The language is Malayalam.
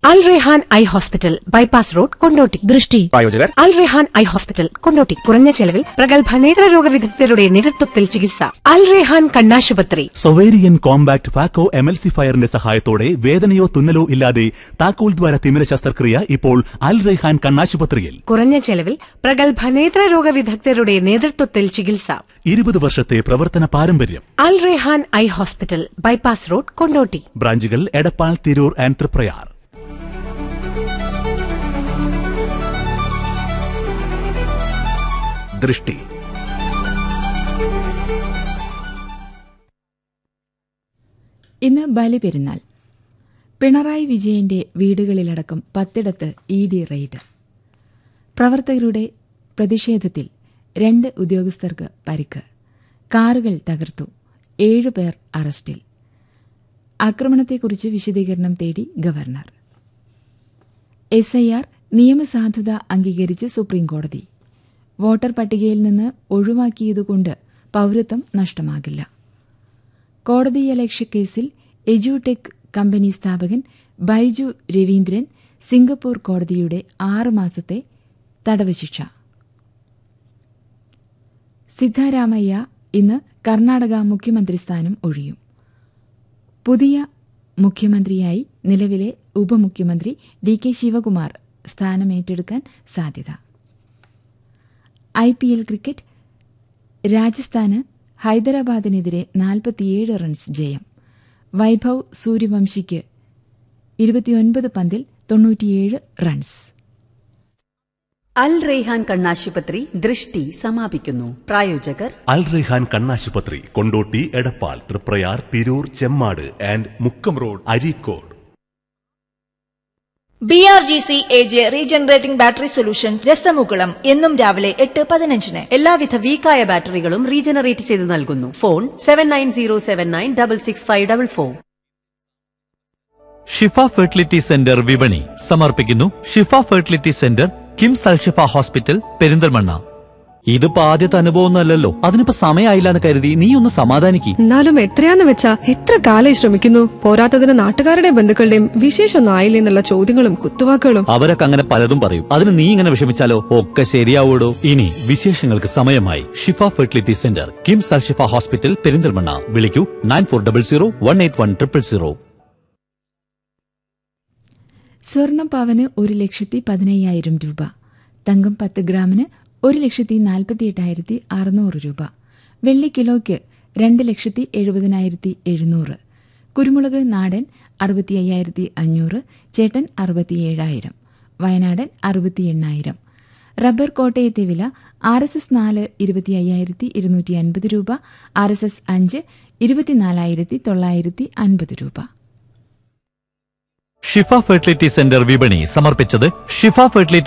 അൽ Rehan eye hospital bypass road Kondotty ദൃഷ്ടി പ്രായോജകർ അൽ റെഹാൻ ഐ ഹോസ്പിറ്റൽ കൊണ്ടോട്ടി കുറഞ്ഞ ചെലവിൽ പ്രഗത്ഭ നേത്രരോഗ വിദഗ്ധരുടെ നേതൃത്വത്തിൽ ചികിത്സ അൽ റെഹാൻ കണ്ണാശുപത്രി സൊവേരിയൻ കോമ്പാക്ട് ഫാക്കോ എമൽസിഫയറിന്റെ സഹായത്തോടെ വേദനയോ തുന്നലോ ഇല്ലാതെ താക്കോൽ ദ്വാര തിമിര ശസ്ത്രക്രിയ ഇപ്പോൾ അൽ റെഹാൻ കണ്ണാശുപത്രിയിൽ കുറഞ്ഞ ചെലവിൽ പ്രഗത്ഭ നേത്രരോഗ വിദഗ്ധരുടെ നേതൃത്വത്തിൽ ചികിത്സ ഇരുപത് വർഷത്തെ പ്രവർത്തന പാരമ്പര്യം Al Rehan eye hospital bypass road Kondotty ബ്രാഞ്ചുകൾ എടപ്പാൾ തിരൂർ ആൻഡ് തൃപ്രയാർ ദൃഷ്ടി ഇന്ന് ബലിപെരുന്നാൾ പിണറായി വിജയന്റെ വീടുകളിലടക്കം പത്തിടത്ത് ഇ ഡി റെയ്ഡ് പ്രവർത്തകരുടെ പ്രതിഷേധത്തിൽ രണ്ട് ഉദ്യോഗസ്ഥർക്ക് പരിക്ക് കാറുകൾ തകർത്തു ഏഴുപേർ അറസ്റ്റിൽ ആക്രമണത്തെക്കുറിച്ച് വിശദീകരണം തേടി ഗവർണർ എസ് ഐ ആർ നിയമസാധുത അംഗീകരിച്ച് സുപ്രീംകോടതി വോട്ടർ പട്ടികയിൽ നിന്ന് ഒഴിവാക്കിയതുകൊണ്ട് പൌരത്വം നഷ്ടമാകില്ല കോടതിയലക്ഷ്യ കേസിൽ എജുടെക് കമ്പനി സ്ഥാപകൻ ബൈജു രവീന്ദ്രൻ സിംഗപ്പൂർ കോടതിയുടെ ആറ് മാസത്തെ തടവ് ശിക്ഷ സിദ്ധാരാമയ്യ ഇന്ന് കർണാടക മുഖ്യമന്ത്രി സ്ഥാനം ഒഴിയും പുതിയ മുഖ്യമന്ത്രിയായി നിലവിലെ ഉപമുഖ്യമന്ത്രി ഡി കെ ശിവകുമാർ സ്ഥാനമേറ്റെടുക്കാൻ സാധ്യത ഐ പി എൽ ക്രിക്കറ്റ് രാജസ്ഥാന് ഹൈദരാബാദിനെതിരെ നാൽപ്പത്തിയേഴ് റൺസ് ജയം വൈഭവ് സൂര്യവംശിക്ക് ഇരുപത്തിയൊൻപത് പന്തിൽ തൊണ്ണൂറ്റിയേഴ് റൺസ് അൽ റെയ്ഹാൻ കണ്ണാശുപത്രി ദൃഷ്ടി സമാപിക്കുന്നു പ്രായോജകർ അൽ റെഹാൻ കണ്ണാശുപത്രി Kondotty Edappal Triprayar Tirur Chemmad and Mukkam road Areekode B R G C A J regenerating battery solution രസമുകുളം എന്നും രാവിലെ എട്ട് പതിനഞ്ചിന് എല്ലാവിധ വീക്കായ ബാറ്ററികളും റീജനറേറ്റ് ചെയ്ത് നൽകുന്നു phone seven nine zero seven nine double six five double four Shifa fertility centre വിപണി സമർപ്പിക്കുന്നു Shifa fertility centre KIMS Alshifa hospital Perinthalmanna ഇതിപ്പോ ആദ്യത്തെ അനുഭവമൊന്നുമല്ലല്ലോ അതിനിപ്പോ സമയമായില്ല എന്ന് കരുതി നീ ഒന്ന് സമാധാനിക്ക് എന്നാലും എത്രയാന്ന് വെച്ചാ എത്ര കാലായി ശ്രമിക്കുന്നു പോരാത്തതിന് നാട്ടുകാരുടെ ബന്ധുക്കളുടെയും വിശേഷമൊന്നും ആയില്ലേ എന്നുള്ള ചോദ്യങ്ങളും കുത്തുവാക്കുകളും അവരൊക്കെ അങ്ങനെ പലതും പറയും അതിന് നീ ഇങ്ങനെ വിഷമിച്ചാലോ ഒക്കെ ശരിയാവൂടോ ഇനി വിശേഷങ്ങൾക്ക് സമയമായി Shifa fertility centre KIMS Alshifa hospital Perinthalmanna വിളിക്കൂ nine four double zero one eight one triple zero സ്വർണം പവന് ഒരു ലക്ഷത്തി പതിനയ്യായിരം രൂപ തങ്കം പത്ത് ഗ്രാമിന് ഒരു ലക്ഷത്തി നാൽപ്പത്തിയെട്ടായിരത്തി അറുന്നൂറ് രൂപ വെള്ളി കിലോയ്ക്ക് രണ്ട് ലക്ഷത്തി എഴുപതിനായിരത്തി എഴുന്നൂറ് കുരുമുളക് നാടൻ അറുപത്തി അയ്യായിരത്തി അഞ്ഞൂറ് ചേട്ടൻ അറുപത്തിയേഴായിരം വയനാടൻ അറുപത്തി എണ്ണായിരം റബ്ബർ കോട്ടയത്തെ വില ആർ എസ് എസ് നാല് ഇരുപത്തി അയ്യായിരത്തി ഇരുന്നൂറ്റി അൻപത് രൂപ ആർ എസ് എസ് അഞ്ച് ഇരുപത്തിനാലായിരത്തി തൊള്ളായിരത്തി അൻപത് രൂപ ഷിഫ ഫെർട്ടിലിറ്റി സെന്റർ വിപണി സമർപ്പിച്ചത് ഷിഫ ഫെർട്ടിലിറ്റി